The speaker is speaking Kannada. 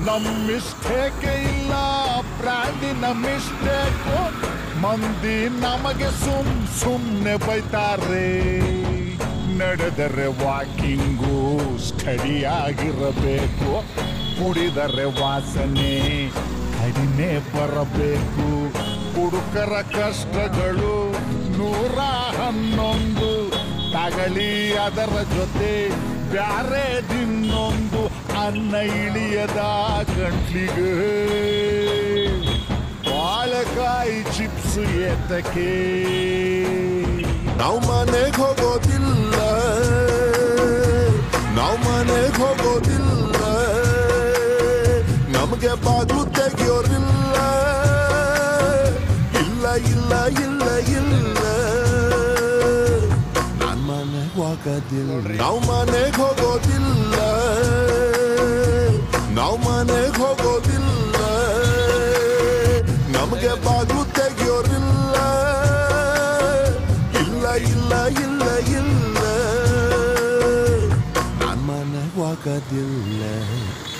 ನಮ್ ಮಿಸ್ಟೇಕ್ ಇಲ್ಲ ಬ್ರ್ಯಾಂಡಿನ ಮಿಸ್ಟೇಕು ಮಂದಿ ನಮಗೆ ಸುಮ್ ಸುಮ್ನೆ ಬೈತಾರೆ ನಡೆದರೆ ವಾಕಿಂಗು ಸ್ಟಡಿ ಆಗಿರಬೇಕು ಕುಡಿದರೆ ವಾಸನೆ ಕಡಿಮೆ ಬರಬೇಕು ಹುಡುಕರ ಕಷ್ಟಗಳು ನೂರ ಹನ್ನೊಂದು ತಗಳಿ ಅದರ ಜೊತೆ ಬ್ಯಾರೆ ದಿನ್ನೊಂದು ಅನ್ನ ಇಳಿಯದ ಗಂಟ್ಲಿಗೆ ಬಾಳೆಕಾಯಿ ಚಿಪ್ಸ್ ಏತಕ್ಕೆ ನಾವು ಮನೆಗೆ ಹೋಗೋದಿಲ್ಲ ನಾವು ಮನೆಗೆ ಹೋಗೋದಿಲ್ಲ ನಮಗೆ ಬಾಗ್ಲು ತೆಗಿಯೋರಿಲ್ಲ ಇಲ್ಲ ಇಲ್ಲ ಇಲ್ಲ ಇಲ್ಲ ನಾನ್ ಮನೆಗೆ ಹೋಗೋದಿಲ್ಲ ನಾವು ಮನೆಗೆ ಹೋಗೋದಿಲ್ಲ ನಾವು ಮನೆಗೆ ಹೋಗೋದಿಲ್ಲ ನಮಗೆ ಬಾಗ್ಲು ತೆಗಿಯೋರಿಲ್ಲ ಇಲ್ಲ ಇಲ್ಲ ಇಲ್ಲ ಇಲ್ಲ ನಾನ್ ಮನೆಗೆ ಹೋಗೋದಿಲ್ಲ